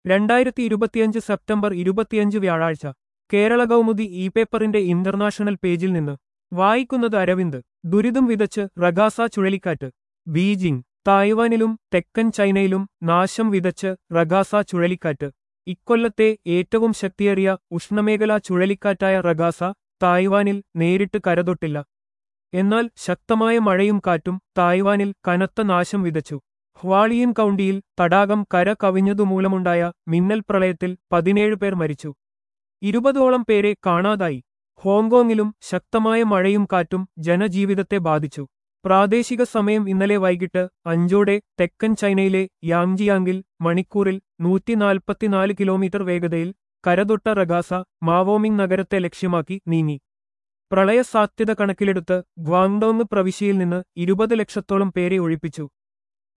രണ്ടായിരത്തി ഇരുപത്തിയഞ്ച് സെപ്റ്റംബർ ഇരുപത്തിയഞ്ച് വ്യാഴാഴ്ച കേരള കൗമുദി ഇ പേപ്പറിന്റെ ഇന്റർനാഷണൽ പേജിൽ നിന്ന് വായിക്കുന്നത് അരവിന്ദ് ദുരിതം വിതച്ച് റഗാസ ചുഴലിക്കാറ്റ് ബീജിംഗ് തായ്വാനിലും തെക്കൻ ചൈനയിലും നാശം വിതച്ച് റഗാസ ചുഴലിക്കാറ്റ് ഇക്കൊല്ലത്തെ ഏറ്റവും ശക്തിയേറിയ ഉഷ്ണമേഖലാ ചുഴലിക്കാറ്റായ റഗാസ തായ്വാനിൽ നേരിട്ട് കരതൊട്ടില്ല എന്നാൽ ശക്തമായ മഴയും കാറ്റും തായ്വാനിൽ കനത്ത നാശം വിതച്ചു ഹ്വാളിയൻ കൗണ്ടിയിൽ തടാകം കര കവിഞ്ഞതുമൂലമുണ്ടായ മിന്നൽ പ്രളയത്തിൽ പതിനേഴ് പേർ മരിച്ചു ഇരുപതോളം പേരെ കാണാതായി ഹോങ്കോങ്ങിലും ശക്തമായ മഴയും കാറ്റും ജനജീവിതത്തെ ബാധിച്ചു പ്രാദേശിക സമയം ഇന്നലെ വൈകിട്ട് അഞ്ചോടെ തെക്കൻ ചൈനയിലെ യാങ്ജിയാങ്ങിൽ മണിക്കൂറിൽ നൂറ്റിനാൽപ്പത്തിനാല് കിലോമീറ്റർ വേഗതയിൽ കരതൊട്ട റഗാസ മാവോമിംഗ് നഗരത്തെ ലക്ഷ്യമാക്കി നീങ്ങി പ്രളയ സാധ്യത കണക്കിലെടുത്ത് ഗ്വാങ്ഡോങ് പ്രവിശ്യയിൽ നിന്ന് ഇരുപത് ലക്ഷത്തോളം പേരെ ഒഴിപ്പിച്ചു